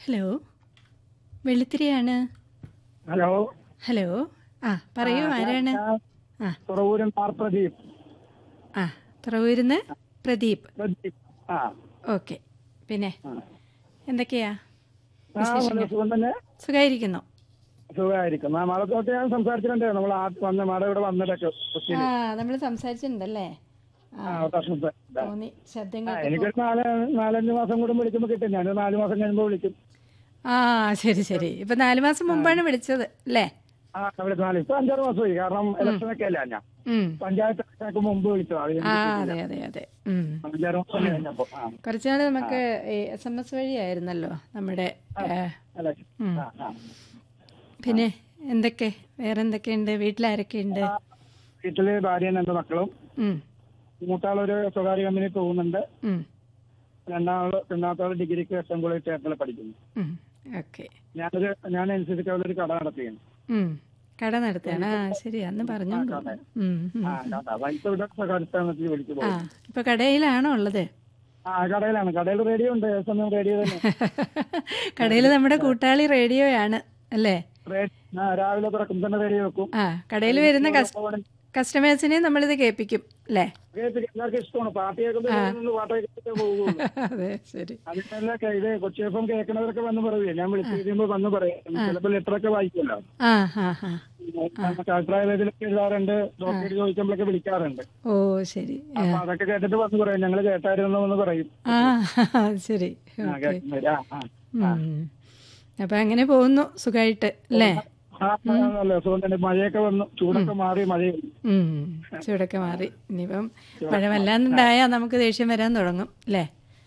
Hello വെള്ളിത്തിരിയാണ് hello hello ആ പറയൂ ആരാണ് ആ തുറവൂരൻ ആർ പ്രദീപ് ആ തുറവൂരുന്ന് പ്രദീപ് പ്രദീപ് ആ ഓക്കെ പിന്നെ ആ. എന്തൊക്കെയാ ആ വളരെ സുഖം തന്നെ സുഖമായിരിക്കുന്നു സുഖമായിരിക്കും ആ മഴത്തോട്ട് ഞാൻ സംസാരിച്ചിട്ടുണ്ട് നമ്മൾ ആ വന്ന മഴ ഇവിടെ വന്നിട്ടൊക്കെ ഒത്തിരി ആ നമ്മൾ സംസാരിച്ചിട്ടുണ്ടല്ലേ ആ ആ വർഷത്തെ തോന്നി ശബ്ദം ആ കേട്ടപ്പോ എനിക്കൊരു നാല് നാലഞ്ച് മാസം കൂടെ വിളിക്കുമ്പോൾ കിട്ടും ഞാനൊരു നാല് മാസം കഴിയുമ്പോൾ വിളിക്കും ആ ശരി ശരി ഇപ്പൊ നാല് മാസം മുമ്പാണ് വിളിച്ചത് അല്ലേ ആ വിളിക്കും നാല് ഇപ്പൊ അഞ്ചാറ് മാസമായി കാരണം ഇലക്ഷനൊക്കെ അല്ല ഞാൻ ഉം പഞ്ചായത്ത് ഇലക്ഷനൊക്കെ മുമ്പ് വിളിച്ചു അത് ആ കഴിഞ്ഞ് അതെ അതെ അതെ ഉം അഞ്ചാറ് മാസം കഴിഞ്ഞപ്പോ ആ കുറച്ചുനാൾ നമുക്ക് എസ് എം എസ് വഴിയായിരുന്നല്ലോ നമ്മുടെ ഏ, ഇലക്ഷൻ ഉം. ആ ആ പിന്നെ എന്തൊക്കെ വേറെ എന്തൊക്കെയുണ്ട് വീട്ടിലാരൊക്കെയുണ്ട് വീട്ടില് ഭാര്യയും രണ്ട് മക്കളും ഉം മൂത്താളൊരു സ്വകാര്യ കമ്പനി പോകുന്നുണ്ട് ഉം രണ്ടാമത് രണ്ടാമത്തെ ഡിഗ്രിക്ക് എസ് എം കോളേജ് ചേർത്തല പഠിക്കുന്നു ഉം ഓക്കെ ഞാനൊരു ഞാൻ അനുസരിച്ച് ഒരു കട നടത്തിയാണ് ഉം കട നടത്തുകയാണ് ആ ശരി അന്ന് പറഞ്ഞു ഉം ഉം. ആ കട വൈകിട്ട് ഇവിടെ കടുത്താണെന്ന് വിളിച്ചു ആ പോകും ഇപ്പൊ കടയിലാണോ ഉള്ളത് ആ കടയിലാണ് കടയിൽ റേഡിയോ ഉണ്ട് എസ് എം റേഡിയോ തന്നെ കടയിൽ നമ്മുടെ കൂട്ടാളി റേഡിയോയാണ് അല്ലേ റേ- ആ, രാവിലെ തുറക്കും തന്നെ റേഡിയോ വെക്കും ആ കടയിൽ വരുന്ന കസ്- കസ്റ്റമേഴ്സിനെ നമ്മളിത് കേൾപ്പിക്കും അല്ലേ കേൾപ്പിക്കും. എല്ലാവർക്കും ഇഷ്ടമാണ് പാട്ട് കേൾക്കുമ്പോൾ പാട്ട് കേൾപ്പിച്ചേ പോകുള്ളൂ അതെ ശരി അതിനല്ല ഇത് കൊച്ചിയപ്പം കേൾക്കണവരൊക്കെ വന്ന് പറയേ ഞാൻ വിളിച്ചു കഴിയുമ്പോൾ വന്ന് പറയും ചിലപ്പോൾ ലെറ്ററൊക്കെ വായിക്കുമല്ലോ ആ ഹാ ഹാ നമുക്ക് അഭിപ്രായ വേദിയിലൊക്കെ എഴുതാറുണ്ട് ഡോക്ടർ ചോദിക്കുമ്പോഴൊക്കെ വിളിക്കാറുണ്ട് ഓ ശരി അപ്പൊ അതൊക്കെ കേട്ടിട്ട് വന്ന് പറയും ഞങ്ങൾ കേട്ടായിരുന്നു എന്ന് പറയും ആ അത് ശരി ആ, ഓക്കെ കേൾക്കുന്നില്ല. ആ, ആ. ഉം. അപ്പൊ അങ്ങനെ പോകുന്നു സുഖമായിട്ട് അല്ലേ ആ, നല്ല സുഖം തന്നെ മഴയൊക്കെ വന്നു ചൂടൊക്കെ മാറി മഴയും ഉം ചൂടൊക്കെ മാറി ഇനിയിപ്പം മഴ വല്ലാണ്ടുണ്ടായാ നമുക്ക് ദേഷ്യം വരാൻ തുടങ്ങും അല്ലേ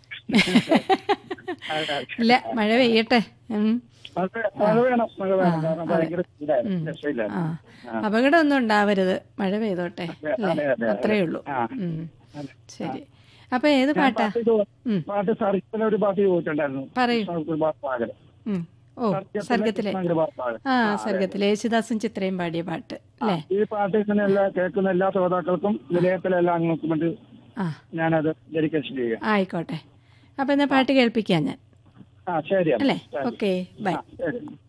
ഇല്ല മഴ പെയ്യട്ടെ ഉം. അത് മഴ വേണം മഴ വേണം കാരണം ഭയങ്കര ചൂടായിരുന്നു രക്ഷയില്ല ആ അപകടമൊന്നും ഉണ്ടാവരുത് മഴ പെയ്തോട്ടെ അല്ലേ അതെ, അതെ, അത്രേ ഉള്ളൂ ആ. ഉം. അതെ. ശരി അപ്പൊ ഏത് പാട്ടാ പാട്ട് ചോ- ഉം. പാട്ട് സർക്കിലെ ഒരു പാട്ട് ചോദിച്ചിട്ടുണ്ടായിരുന്നു പറയൂ പാകരം ഉം. ഓ സർഗത്തിലെ ആ സർഗത്തിലെ യേശുദാസും ചിത്രയും പാടിയ പാട്ട് അല്ലേ ഈ പാട്ട് ഇങ്ങനെ എല്ലാ കേൾക്കുന്ന എല്ലാ ശ്രോതാക്കൾക്കും നിലയത്തിലെ എല്ലാ അംഗങ്ങൾക്കും വേണ്ടി ആ ഞാനത് ഡെഡിക്കേഷൻ ചെയ്യുക ആയിക്കോട്ടെ അപ്പൊ എന്നാ പാട്ട് കേൾപ്പിക്കാം ഞാൻ ആ ശരി അല്ലേ ഓക്കെ ബൈ ആ ശരി